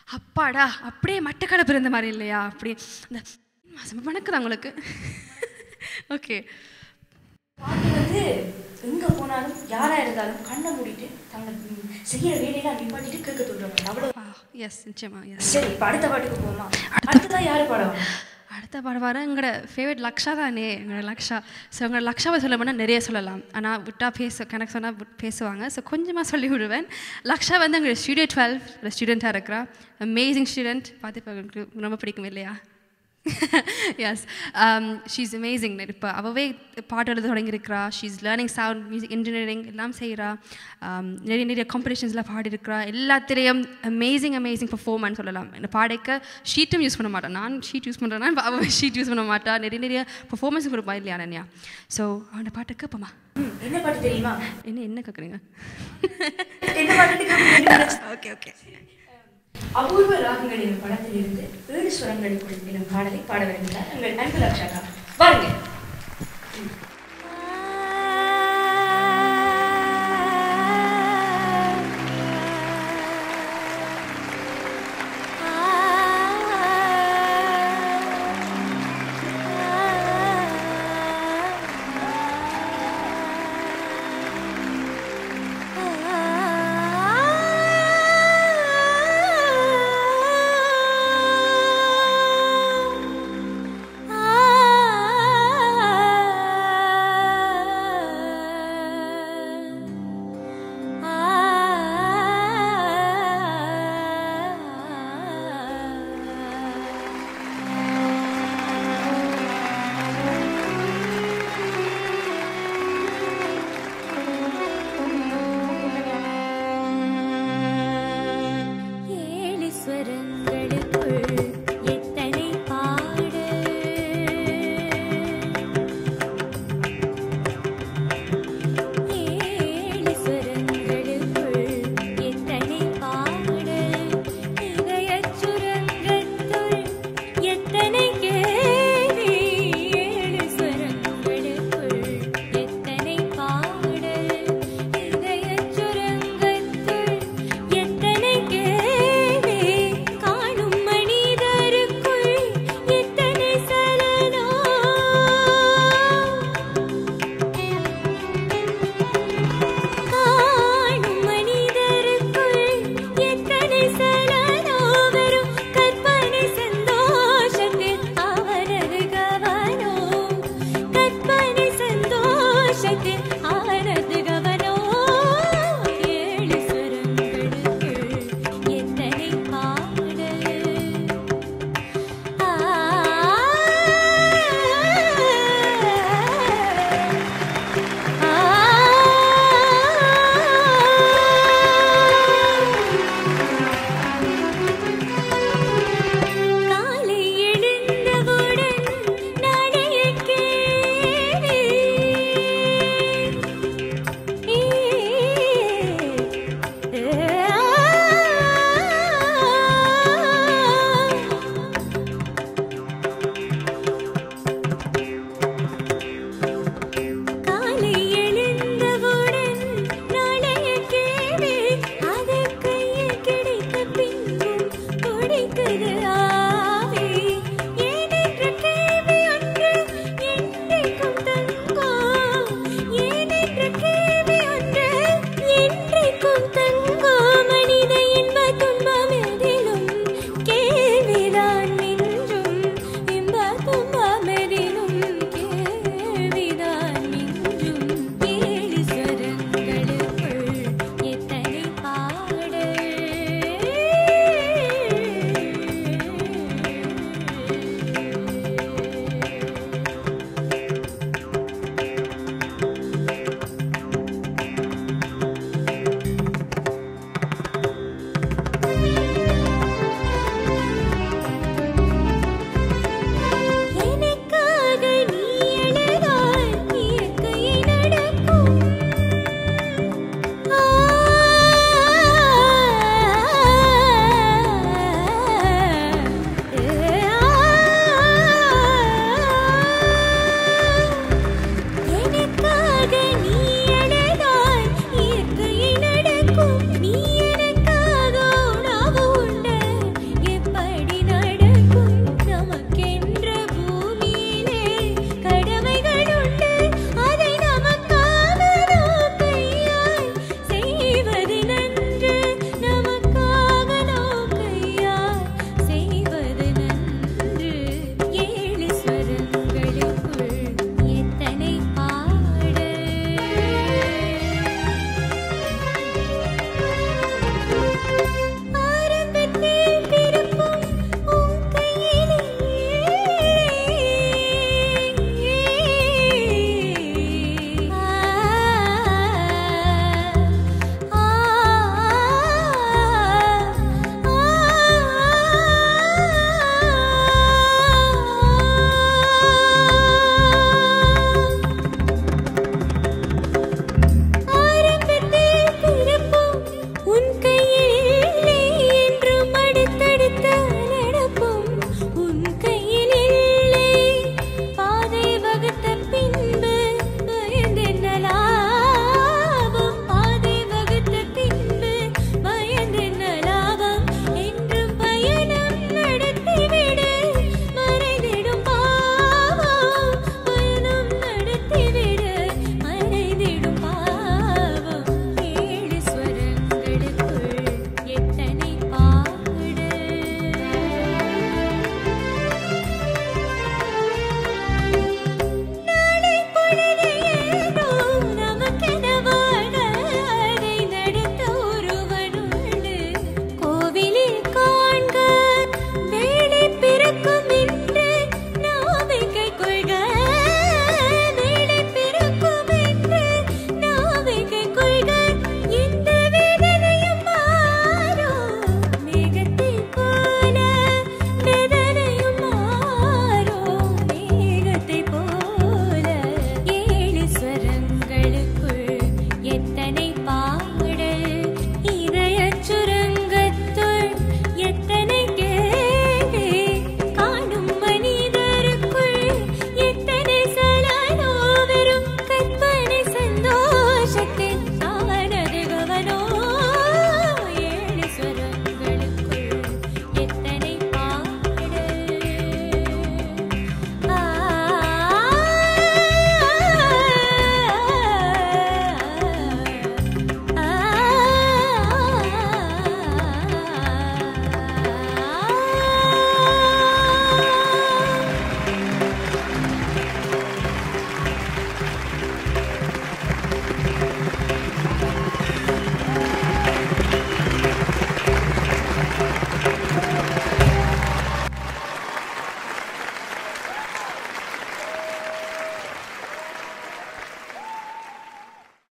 அப்பாடா அப்படியே மட்டக்களை பிறந்த மாதிரி இல்லையா அப்படி இந்த மாசம் வணக்குதா உங்களுக்கு ஓகே பாட்டி வந்து எங்க போனாலும் யாரா இருந்தாலும் கண்ணை மூடிட்டு தங்க ம், செய்யற வேலையெல்லாம் நிப்பாட்டிட்டு கேட்க தோன்றாங்க அவ்வளவு எஸ் நிச்சயமா எஸ் சரி இப்ப அடுத்த பாட்டுக்கு போமா அடுத்ததான் யாரு பாடம் அடுத்த பாட வர எங்களோட ஃபேவரட் லக்ஷா தானே எங்களோட லக்ஷா ஸோ எங்களோட லக்ஷாவை சொல்ல போனால் நிறைய சொல்லலாம் ஆனால் விட்டா பேச கணக்கு சொன்னால் பேசுவாங்க ஸோ கொஞ்சமாக சொல்லி விடுவேன் லக்ஷா வந்து எங்களோட ஸ்டூடியோ டுவெல் ஸ்டூடெண்ட்டாக இருக்கிறா அமேசிங் ஸ்டூடெண்ட் பார்த்து இப்போ உங்களுக்கு ரொம்ப பிடிக்கும் இல்லையா எஸ் ஷீஸ் அமேசிங் இப்போ அவவே பாட்டு எழுத தொடங்கியிருக்கிறா she's learning sound music engineering எல்லாம் செய்கிறா நிறைய நிறைய காம்படிஷன்ஸில் பாடியிருக்கிறா எல்லாத்திலையும் அமேசிங் அமேசிங் பர்ஃபார்மன்ஸ் சொல்லலாம் இந்த பாடைக்க ஷீட்டும் யூஸ் பண்ண மாட்டான் நான் ஷீட் யூஸ் பண்ணுறேன்னா அவன் ஷீட் யூஸ் பண்ண மாட்டா நிறைய நிறைய பர்ஃபார்மன்ஸ் கொடுப்பா இல்லையா அனன்யா ஸோ அவனோட பாட்டு கேட்போமா ம், என்ன பாட்டு தெரியுமா என்ன என்ன கேட்குறீங்க என்ன பாட்டு ஓகே ஓகே அபூர்வ ராகங்கள் எனும் படத்திலிருந்து ஏழு ஸ்வரங்களை கொடுக்கும் பாடலை பாட வேண்டியதார் எங்கள் அன்பு லக்ஷாக்கா வாருங்க ம்.